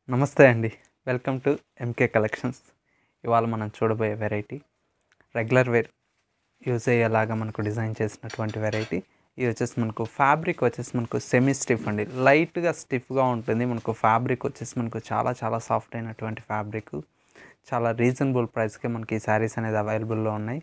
నమస్తే అండి welcome to MK collections ఇవాళ మనం చూడబోయే వెరైటీ రెగ్యులర్ వేర్ యూజ్ అయ్యేలాగా మనకు డిజైన్ చేసినటువంటి వెరైటీ ఇది వచ్చేసి మనకు ఫ్యాబ్రిక్ వచ్చేసి మనకు సెమీ స్టిఫ్ అండి లైట్గా స్టిఫ్గా ఉంటుంది మనకు ఫ్యాబ్రిక్ వచ్చేసి మనకు చాలా చాలా సాఫ్ట్ అయినటువంటి ఫ్యాబ్రిక్ చాలా రీజనబుల్ ప్రైస్కే మనకి ఈ శారీస్ అనేది అవైలబుల్లో ఉన్నాయి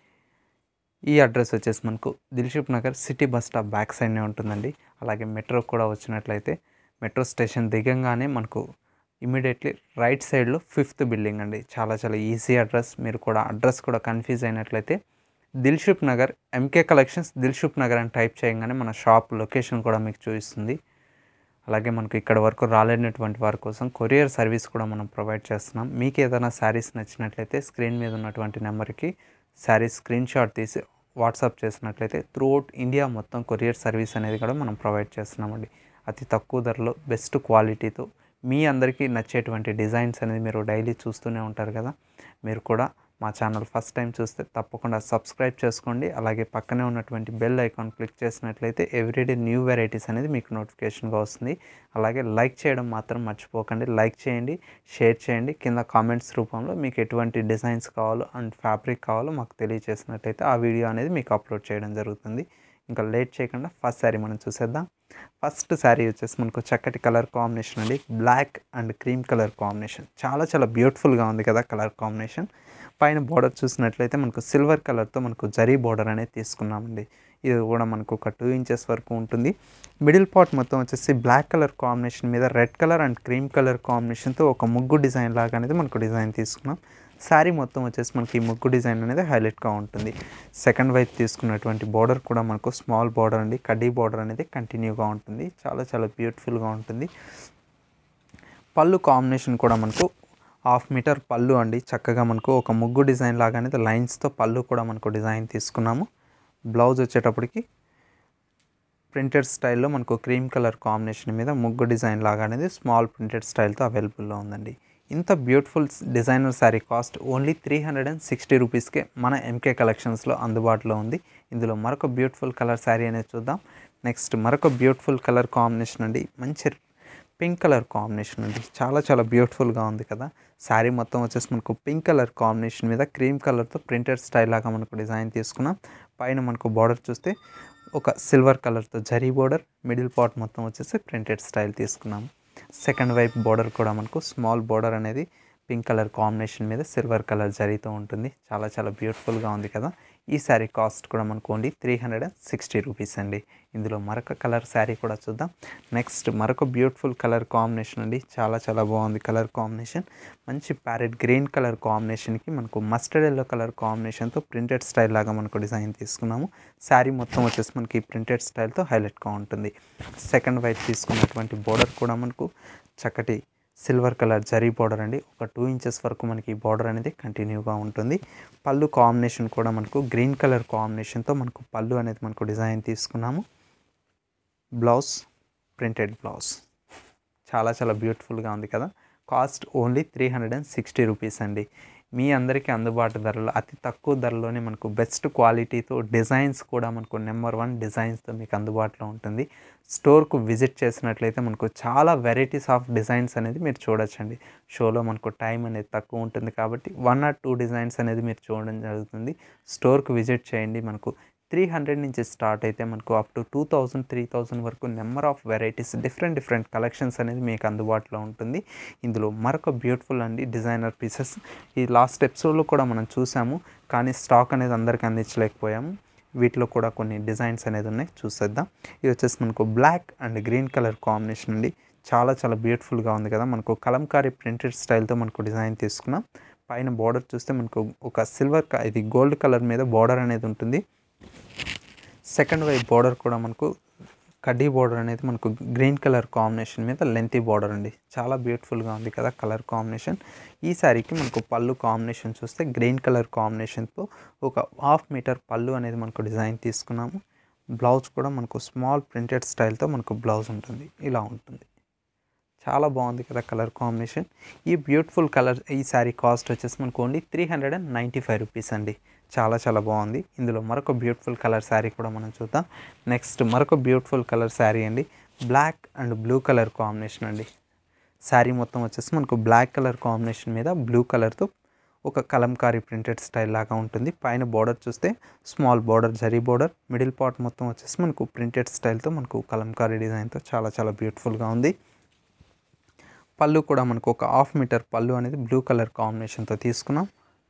ఈ అడ్రస్ వచ్చేసి మనకు Dilsukhnagar city bus stop back సైడ్నే ఉంటుందండి అలాగే మెట్రో కూడా వచ్చినట్లయితే మెట్రో స్టేషన్ దిగంగానే మనకు ఇమీడియట్లీ రైట్ సైడ్లో ఫిఫ్త్ బిల్డింగ్ అండి చాలా చాలా ఈజీ అడ్రస్ మీరు కూడా అడ్రస్ కూడా కన్ఫ్యూజ్ అయినట్లయితే Dilsukhnagar M K collections Dilsukhnagar అని టైప్ చేయగానే మన షాప్ లొకేషన్ కూడా మీకు చూపిస్తుంది అలాగే మనకు ఇక్కడ వరకు రాలేనటువంటి వారి కోసం కొరియర్ సర్వీస్ కూడా మనం ప్రొవైడ్ చేస్తున్నాం మీకు ఏదైనా శారీస్ నచ్చినట్లయితే స్క్రీన్ మీద ఉన్నటువంటి నెంబర్కి శారీస్ స్క్రీన్ షాట్ తీసి వాట్సాప్ చేసినట్లయితే త్రూఅవుట్ ఇండియా మొత్తం కొరియర్ సర్వీస్ అనేది కూడా మనం ప్రొవైడ్ చేస్తున్నామండి అతి తక్కువ ధరలో బెస్ట్ క్వాలిటీతో మీ అందరికీ నచ్చేటువంటి డిజైన్స్ అనేది మీరు డైలీ చూస్తూనే ఉంటారు కదా మీరు కూడా మా ఛానల్ ఫస్ట్ టైం చూస్తే తప్పకుండా సబ్స్క్రైబ్ చేసుకోండి అలాగే పక్కనే ఉన్నటువంటి బెల్ ఐకాన్ క్లిక్ చేసినట్లయితే ఎవ్రీడే న్యూ వెరైటీస్ అనేది మీకు నోటిఫికేషన్గా వస్తుంది అలాగే లైక్ చేయడం మాత్రం మర్చిపోకండి లైక్ చేయండి షేర్ చేయండి కింద కామెంట్స్ రూపంలో మీకు ఎటువంటి డిజైన్స్ కావాలో అండ్ ఫ్యాబ్రిక్ కావాలో మాకు తెలియజేసినట్లయితే ఆ వీడియో అనేది మీకు అప్లోడ్ చేయడం జరుగుతుంది ఇంకా లేట్ చేయకుండా ఫస్ట్ శారీ మనం చూసేద్దాం ఫస్ట్ శారీ వచ్చేసి మనకు చక్కటి కలర్ కాంబినేషన్ అండి black and cream colour combination చాలా చాలా బ్యూటిఫుల్గా ఉంది కదా కలర్ కాంబినేషన్ పైన బార్డర్ చూసినట్లయితే మనకు సిల్వర్ కలర్తో మనకు జరీ బార్డర్ అనేది తీసుకున్నామండి ఇది కూడా మనకు ఒక టూ ఇంచెస్ వరకు ఉంటుంది మిడిల్ పార్ట్ మొత్తం వచ్చేసి బ్లాక్ కలర్ కాంబినేషన్ మీద red colour and cream colour కాంబినేషన్తో ఒక ముగ్గు డిజైన్ లాగా అనేది మనకు డిజైన్ తీసుకున్నాం శారీ మొత్తం వచ్చేసి మనకి ఈ ముగ్గు డిజైన్ అనేది హైలైట్గా ఉంటుంది సెకండ్ వైపు తీసుకున్నటువంటి బార్డర్ కూడా మనకు స్మాల్ బార్డర్ అండి కడ్డీ బార్డర్ అనేది కంటిన్యూగా ఉంటుంది చాలా చాలా బ్యూటిఫుల్గా ఉంటుంది పళ్ళు కాంబినేషన్ కూడా మనకు హాఫ్ మీటర్ పళ్ళు అండి చక్కగా మనకు ఒక ముగ్గు డిజైన్ లాగా అనేది లైన్స్తో పళ్ళు కూడా మనకు డిజైన్ తీసుకున్నాము బ్లౌజ్ వచ్చేటప్పటికి ప్రింటెడ్ స్టైల్లో మనకు క్రీమ్ కలర్ కాంబినేషన్ మీద ముగ్గు డిజైన్ లాగా అనేది స్మాల్ ప్రింటెడ్ స్టైల్తో అవైలబుల్లో ఉందండి ఇంత beautiful designer sari cost only three hundred and sixty రూపీస్కే మన ఎంకే కలెక్షన్స్లో అందుబాటులో ఉంది ఇందులో మరొక బ్యూటిఫుల్ కలర్ శారీ అనేది చూద్దాం నెక్స్ట్ మరొక బ్యూటిఫుల్ కలర్ కాంబినేషన్ అండి మంచి పింక్ కలర్ కాంబినేషన్ అండి చాలా చాలా బ్యూటిఫుల్గా ఉంది కదా శారీ మొత్తం వచ్చేసి మనకు పింక్ కలర్ కాంబినేషన్ మీద క్రీమ్ కలర్తో ప్రింటెడ్ స్టైల్ లాగా మనకు డిజైన్ తీసుకున్నాం పైన మనకు బార్డర్ చూస్తే ఒక సిల్వర్ కలర్తో జరీ బార్డర్ మిడిల్ పార్ట్ మొత్తం వచ్చేసి ప్రింటెడ్ స్టైల్ తీసుకున్నాం సెకండ్ వైపు బార్డర్ కూడా మనకు స్మాల్ బార్డర్ అనేది పింక్ కలర్ కాంబినేషన్ మీద సిల్వర్ కలర్ జరీతో ఉంటుంది చాలా చాలా బ్యూటిఫుల్గా ఉంది కదా ఈ శారీ కాస్ట్ కూడా మనకు only three hundred and sixty rupees అండి ఇందులో మరొక కలర్ శారీ కూడా చూద్దాం నెక్స్ట్ మరొక బ్యూటిఫుల్ కలర్ కాంబినేషన్ అండి చాలా చాలా బాగుంది కలర్ కాంబినేషన్ మంచి ప్యారెట్ గ్రీన్ కలర్ కాంబినేషన్కి మనకు మస్టర్డ్ ఎల్లో కలర్ కాంబినేషన్తో ప్రింటెడ్ స్టైల్ లాగా మనకు డిజైన్ తీసుకున్నాము శారీ మొత్తం వచ్చేసి మనకి ప్రింటెడ్ స్టైల్తో హైలైట్గా ఉంటుంది సెకండ్ వైపు తీసుకున్నటువంటి బోర్డర్ కూడా మనకు చక్కటి సిల్వర్ కలర్ జరీ బార్డర్ అండి ఒక టూ ఇంచెస్ వరకు మనకి ఈ బార్డర్ అనేది కంటిన్యూగా ఉంటుంది పళ్ళు కాంబినేషన్ కూడా మనకు గ్రీన్ కలర్ కాంబినేషన్తో మనకు పళ్ళు అనేది మనకు డిజైన్ తీసుకున్నాము బ్లౌజ్ ప్రింటెడ్ బ్లౌజ్ చాలా చాలా బ్యూటిఫుల్గా ఉంది కదా cost only three hundred and sixty rupees అండి మీ అందరికీ అందుబాటు ధరలో అతి తక్కువ ధరలోనే మనకు బెస్ట్ క్వాలిటీతో డిజైన్స్ కూడా మనకు నెంబర్ వన్ డిజైన్స్తో మీకు అందుబాటులో ఉంటుంది స్టోర్కు విజిట్ చేసినట్లయితే మనకు చాలా వెరైటీస్ ఆఫ్ డిజైన్స్ అనేది మీరు చూడొచ్చండి షోలో మనకు టైం అనేది తక్కువ ఉంటుంది కాబట్టి వన్ ఆర్ టూ డిజైన్స్ అనేది మీరు చూడడం జరుగుతుంది స్టోర్కు విజిట్ చేయండి మనకు త్రీ హండ్రెడ్ నుంచి స్టార్ట్ అయితే మనకు up to two thousand three thousand వరకు number of varieties different different collections అనేది మీకు అందుబాటులో ఉంటుంది ఇందులో మరొక బ్యూటిఫుల్ అండి డిజైనర్ పీసెస్ ఈ లాస్ట్ ఎపిసోడ్లో కూడా మనం చూసాము కానీ స్టాక్ అనేది అందరికీ అందించలేకపోయాము వీటిలో కూడా కొన్ని డిజైన్స్ అనేది ఉన్నాయి చూసేద్దాం ఇది వచ్చేసి మనకు black and green colour combination అండి చాలా చాలా బ్యూటిఫుల్గా ఉంది కదా మనకు కలంకారీ ప్రింటెడ్ స్టైల్తో మనకు డిజైన్ తీసుకున్నాం పైన బార్డర్ చూస్తే మనకు ఒక సిల్వర్ ఇది గోల్డ్ కలర్ మీద బార్డర్ అనేది ఉంటుంది సెకండ్ వైపు బార్డర్ కూడా మనకు కడ్డీ బార్డర్ అనేది మనకు గ్రీన్ కలర్ కాంబినేషన్ మీద లెంతీ బార్డర్ అండి చాలా బ్యూటిఫుల్గా ఉంది కదా కలర్ కాంబినేషన్ ఈ శారీకి మనకు పళ్ళు కాంబినేషన్ చూస్తే గ్రీన్ కలర్ కాంబినేషన్తో ఒక హాఫ్ మీటర్ పళ్ళు అనేది మనకు డిజైన్ తీసుకున్నాము బ్లౌజ్ కూడా మనకు స్మాల్ ప్రింటెడ్ స్టైల్తో మనకు బ్లౌజ్ ఉంటుంది ఇలా ఉంటుంది చాలా బాగుంది కదా కలర్ కాంబినేషన్ ఈ బ్యూటిఫుల్ కలర్ ఈ శారీ కాస్ట్ వచ్చేసి మనకు only three hundred and ninety five rupees అండి చాలా చాలా బాగుంది ఇందులో మరొక బ్యూటిఫుల్ కలర్ శారీ కూడా మనం చూద్దాం నెక్స్ట్ మరొక బ్యూటిఫుల్ కలర్ శారీ అండి black and blue colour combination అండి శారీ మొత్తం వచ్చేసి మనకు బ్లాక్ కలర్ కాంబినేషన్ మీద బ్లూ కలర్తో ఒక కలంకారీ ప్రింటెడ్ స్టైల్ లాగా ఉంటుంది పైన బార్డర్ చూస్తే small border zari border middle part మొత్తం వచ్చేసి మనకు ప్రింటెడ్ స్టైల్తో మనకు కలంకారీ డిజైన్తో చాలా చాలా బ్యూటిఫుల్గా ఉంది పళ్ళు కూడా మనకు ఒక హాఫ్ మీటర్ పళ్ళు అనేది బ్లూ కలర్ కాంబినేషన్తో తీసుకున్నాం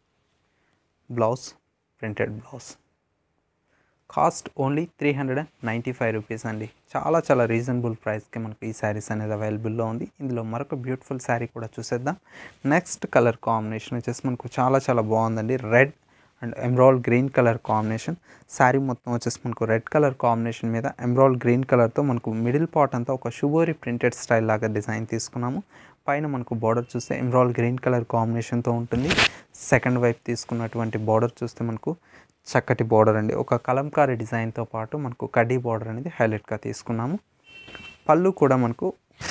blouse printed blouse cost only three hundred and ninety five rupees అండి చాలా చాలా రీజనబుల్ ప్రైస్కి మనకు ఈ శారీస్ అనేది అవైలబుల్లో ఉంది ఇందులో మరొక బ్యూటిఫుల్ శారీ కూడా చూసేద్దాం నెక్స్ట్ కలర్ కాంబినేషన్ వచ్చేసి మనకు చాలా చాలా బాగుందండి red and emerald green colour combination sari మొత్తం వచ్చేసి మనకు రెడ్ కలర్ కాంబినేషన్ మీద ఎమ్రాల్ గ్రీన్ కలర్తో మనకు మిడిల్ పార్ట్ అంతా ఒక షుబోరి ప్రింటెడ్ స్టైల్ లాగా డిజైన్ తీసుకున్నాము పైన మనకు బార్డర్ చూస్తే ఎమ్రాల్ గ్రీన్ కలర్ కాంబినేషన్తో ఉంటుంది సెకండ్ వైపు తీసుకున్నటువంటి బార్డర్ చూస్తే మనకు చక్కటి బార్డర్ అండి ఒక కలంకారీ డిజైన్తో పాటు మనకు కడ్డీ బార్డర్ అనేది హైలైట్గా తీసుకున్నాము పళ్ళు కూడా మనకు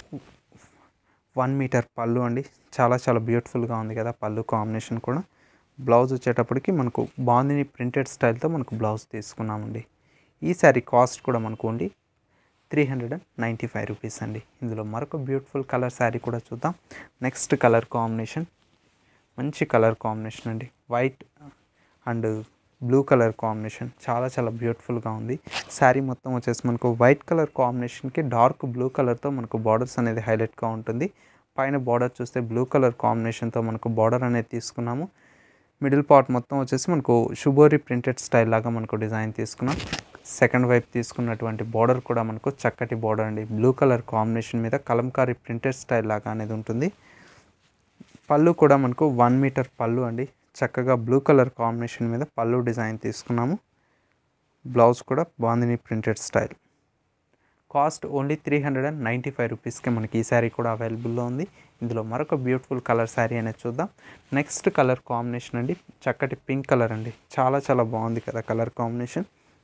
వన్ మీటర్ పళ్ళు అండి చాలా చాలా బ్యూటిఫుల్గా ఉంది కదా పళ్ళు కాంబినేషన్ కూడా బ్లౌజ్ వచ్చేటప్పటికి మనకు బాందిని ప్రింటెడ్ స్టైల్తో మనకు బ్లౌజ్ తీసుకున్నామండి ఈ శారీ కాస్ట్ కూడా మనకు ఉండి three hundred and ninety five rupees అండి ఇందులో మరొక బ్యూటిఫుల్ కలర్ శారీ కూడా చూద్దాం నెక్స్ట్ కలర్ కాంబినేషన్ మంచి కలర్ కాంబినేషన్ అండి white and blue colour combination చాలా చాలా బ్యూటిఫుల్గా ఉంది శారీ మొత్తం వచ్చేసి మనకు వైట్ కలర్ కాంబినేషన్కి డార్క్ బ్లూ కలర్తో మనకు బార్డర్స్ అనేది హైలైట్గా ఉంటుంది పైన బార్డర్ చూస్తే బ్లూ కలర్ కాంబినేషన్తో మనకు బార్డర్ అనేది తీసుకున్నాము మిడిల్ పార్ట్ మొత్తం వచ్చేసి మనకు షుబోరి ప్రింటెడ్ స్టైల్ లాగా మనకు డిజైన్ తీసుకున్నాం సెకండ్ వైపు తీసుకున్నటువంటి బార్డర్ కూడా మనకు చక్కటి బార్డర్ అండి బ్లూ కలర్ కాంబినేషన్ మీద కలంకారీ ప్రింటెడ్ స్టైల్ లాగా అనేది ఉంటుంది పళ్ళు కూడా మనకు వన్ మీటర్ పళ్ళు అండి చక్కగా బ్లూ కలర్ కాంబినేషన్ మీద పళ్ళు డిజైన్ తీసుకున్నాము బ్లౌజ్ కూడా bandhani printed style cost only three hundred and ninety five రూపీస్కి మనకి ఈ శారీ కూడా అవైలబుల్లో ఉంది ఇందులో మరొక బ్యూటిఫుల్ కలర్ శారీ అనేది చూద్దాం నెక్స్ట్ కలర్ కాంబినేషన్ అండి చక్కటి పింక్ కలర్ అండి చాలా చాలా బాగుంది కదా కలర్ కాంబినేషన్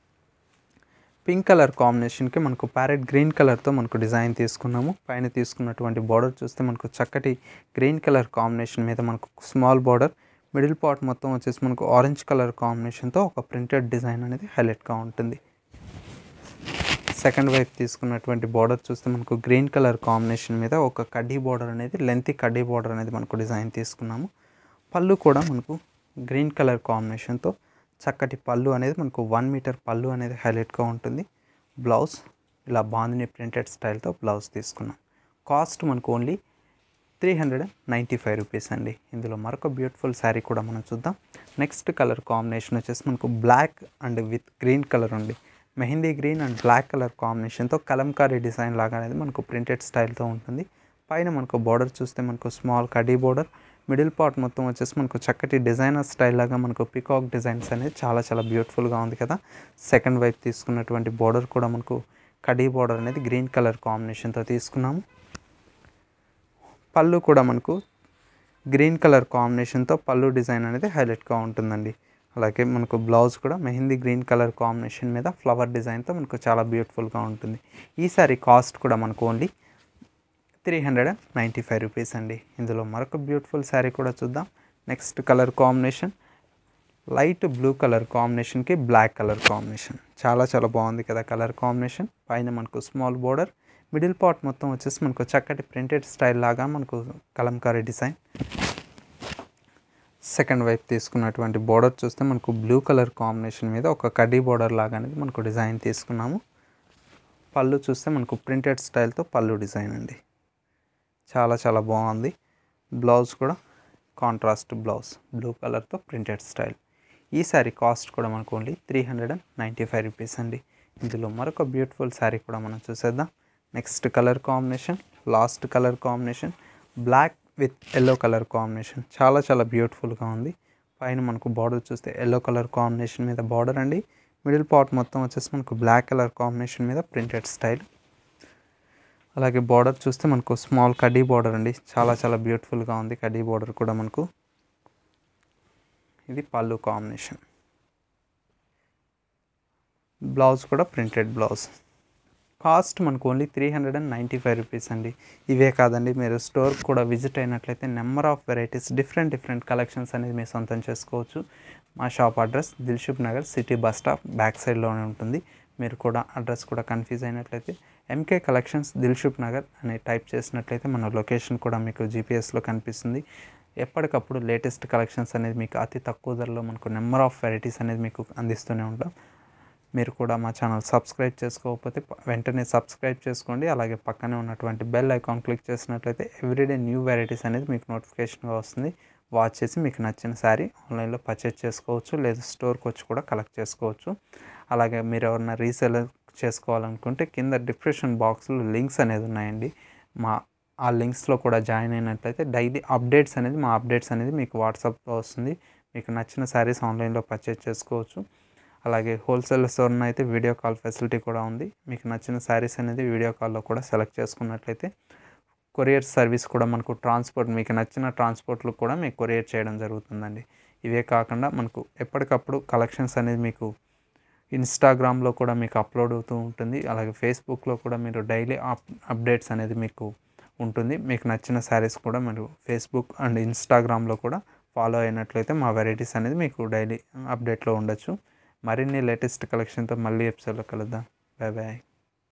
పింక్ కలర్ కాంబినేషన్కి మనకు ప్యారెట్ గ్రీన్ కలర్తో మనకు డిజైన్ తీసుకున్నాము పైన తీసుకున్నటువంటి బార్డర్ చూస్తే మనకు చక్కటి గ్రీన్ కలర్ కాంబినేషన్ మీద మనకు స్మాల్ బార్డర్ మిడిల్ పార్ట్ మొత్తం వచ్చేసి మనకు ఆరెంజ్ కలర్ కాంబినేషన్తో ఒక ప్రింటెడ్ డిజైన్ అనేది హైలైట్గా ఉంటుంది సెకండ్ వైపు తీసుకున్నటువంటి బార్డర్ చూస్తే మనకు గ్రీన్ కలర్ కాంబినేషన్ మీద ఒక కడ్డీ బార్డర్ అనేది లెంతీ కడ్డీ బార్డర్ అనేది మనకు డిజైన్ తీసుకున్నాము పళ్ళు కూడా మనకు గ్రీన్ కలర్ కాంబినేషన్తో చక్కటి పళ్ళు అనేది మనకు వన్ మీటర్ పళ్ళు అనేది హైలైట్గా ఉంటుంది బ్లౌజ్ ఇలా బాందిని ప్రింటెడ్ స్టైల్తో బ్లౌజ్ తీసుకున్నాం కాస్ట్ మనకు only three hundred ninety five rupees అండి ఇందులో మరొక బ్యూటిఫుల్ శారీ కూడా మనం చూద్దాం నెక్స్ట్ కలర్ కాంబినేషన్ వచ్చేసి మనకు black and with green colour ఉంది mehndi green and black colour కాంబినేషన్తో కలంకారీ డిజైన్ లాగా అనేది మనకు ప్రింటెడ్ స్టైల్తో ఉంటుంది పైన మనకు బార్డర్ చూస్తే మనకు స్మాల్ కడీ బార్డర్ మిడిల్ పార్ట్ మొత్తం వచ్చేసి మనకు చక్కటి డిజైనర్ స్టైల్ లాగా మనకు పికాక్ డిజైన్స్ అనేది చాలా చాలా బ్యూటిఫుల్గా ఉంది కదా సెకండ్ వైపు తీసుకున్నటువంటి బార్డర్ కూడా మనకు కడీ బార్డర్ అనేది గ్రీన్ కలర్ కాంబినేషన్తో తీసుకున్నాము పళ్ళు కూడా మనకు గ్రీన్ కలర్ కాంబినేషన్తో పళ్ళు డిజైన్ అనేది హైలైట్గా ఉంటుందండి అలాగే మనకు బ్లౌజ్ కూడా మెహందీ గ్రీన్ కలర్ కాంబినేషన్ మీద ఫ్లవర్ డిజైన్తో మనకు చాలా బ్యూటిఫుల్గా ఉంటుంది ఈ సారీ కాస్ట్ కూడా మనకు only three hundred and ninety five rupees అండి ఇందులో మరొక బ్యూటిఫుల్ శారీ కూడా చూద్దాం next colour combination light blue colour కాంబినేషన్కి బ్లాక్ కలర్ కాంబినేషన్ చాలా చాలా బాగుంది కదా కలర్ కాంబినేషన్ పైన మనకు స్మాల్ బోర్డర్ మిడిల్ పార్ట్ మొత్తం వచ్చేసి మనకు చక్కటి ప్రింటెడ్ స్టైల్ లాగా మనకు కలంకారీ డిజైన్ సెకండ్ వైపు తీసుకున్నటువంటి బోర్డర్ చూస్తే మనకు బ్లూ కలర్ కాంబినేషన్ మీద ఒక కడ్డీ బోర్డర్ లాగా అనేది మనకు డిజైన్ తీసుకున్నాము పళ్ళు చూస్తే మనకు ప్రింటెడ్ స్టైల్తో పళ్ళు డిజైన్ అండి చాలా చాలా బాగుంది బ్లౌజ్ కూడా కాంట్రాస్ట్ బ్లౌజ్ బ్లూ కలర్తో ప్రింటెడ్ స్టైల్ ఈ శారీ కాస్ట్ కూడా మనకు only three hundred and ninety five rupees అండి ఇందులో మరొక బ్యూటిఫుల్ శారీ కూడా మనం చూసేద్దాం next colour combination last colour combination black with yellow colour combination చాలా చాలా బ్యూటిఫుల్గా ఉంది పైన మనకు బార్డర్ చూస్తే ఎల్లో కలర్ కాంబినేషన్ మీద బార్డర్ అండి మిడిల్ పార్ట్ మొత్తం వచ్చేసి మనకు బ్లాక్ కలర్ కాంబినేషన్ మీద ప్రింటెడ్ స్టైల్ అలాగే బార్డర్ చూస్తే మనకు స్మాల్ కడ్డీ బార్డర్ అండి చాలా చాలా బ్యూటిఫుల్గా ఉంది కడ్డీ బార్డర్ కూడా మనకు ఇది పళ్ళు కాంబినేషన్ బ్లౌజ్ కూడా ప్రింటెడ్ బ్లౌజ్ కాస్ట్ మనకు only three hundred and ninety five rupees అండి ఇవే కాదండి మీరు స్టోర్ కూడా విజిట్ అయినట్లయితే number of varieties different different collections అనేది మీరు సొంతం చేసుకోవచ్చు మా shop address Dilsukhnagar city bus stop back సైడ్లోనే ఉంటుంది మీరు కూడా అడ్రస్ కూడా కన్ఫ్యూజ్ అయినట్లయితే ఎంకే కలెక్షన్స్ దిల్షుక్ నగర్ అని టైప్ చేసినట్లయితే మన లొకేషన్ కూడా మీకు జీపీఎస్లో కనిపిస్తుంది ఎప్పటికప్పుడు లేటెస్ట్ కలెక్షన్స్ అనేది మీకు అతి తక్కువ ధరలో మనకు నెంబర్ ఆఫ్ వెరైటీస్ అనేది మీకు అందిస్తూనే ఉంటాం మీరు కూడా మా ఛానల్ సబ్స్క్రైబ్ చేసుకోకపోతే ప- వెంటనే సబ్స్క్రైబ్ చేసుకోండి అలాగే పక్కనే ఉన్నటువంటి బెల్ ఐకాన్ క్లిక్ చేసినట్లయితే ఎవ్రీడే న్యూ వెరైటీస్ అనేది మీకు నోటిఫికేషన్గా వస్తుంది వాచ్ చేసి మీకు నచ్చిన శారీ ఆన్లైన్లో పర్చేజ్ చేసుకోవచ్చు లేదా స్టోర్కి వచ్చి కూడా కలెక్ట్ చేసుకోవచ్చు అలాగే మీరు ఎవరైనా రీసెలర్ చేసుకోవాలనుకుంటే కింద డిస్క్రిప్షన్ బాక్స్లో లింక్స్ అనేది ఉన్నాయండి మా ఆ లింక్స్లో కూడా జాయిన్ అయినట్లయితే డైలీ అప్డేట్స్ అనేది మా అప్డేట్స్ అనేది మీకు వాట్సాప్లో వస్తుంది మీకు నచ్చిన శారీస్ ఆన్లైన్లో పర్చేజ్ చేసుకోవచ్చు అలాగే హోల్సేల్ స్టోర్న అయితే వీడియో కాల్ ఫెసిలిటీ కూడా ఉంది మీకు నచ్చిన శారీస్ అనేది వీడియో కాల్లో కూడా సెలెక్ట్ చేసుకున్నట్లయితే కొరియర్ సర్వీస్ కూడా మనకు ట్రాన్స్పోర్ట్ మీకు నచ్చిన ట్రాన్స్పోర్ట్లు కూడా మీకు కొరియర్ చేయడం జరుగుతుందండి ఇవే కాకుండా మనకు ఎప్పటికప్పుడు కలెక్షన్స్ అనేది మీకు ఇన్స్టాగ్రామ్లో కూడా మీకు అప్లోడ్ అవుతూ ఉంటుంది అలాగే ఫేస్బుక్లో కూడా మీరు డైలీ అప్ అప్డేట్స్ అనేది మీకు ఉంటుంది మీకు నచ్చిన శారీస్ కూడా మీరు ఫేస్బుక్ అండ్ ఇన్స్టాగ్రామ్లో కూడా ఫాలో అయినట్లయితే మా వెరైటీస్ అనేది మీకు డైలీ అప్డేట్లో ఉండొచ్చు మరిన్ని లేటెస్ట్ కలెక్షన్తో మళ్ళీ ఎపిసోడ్లో కలుద్దాం బాయ్ బాయ్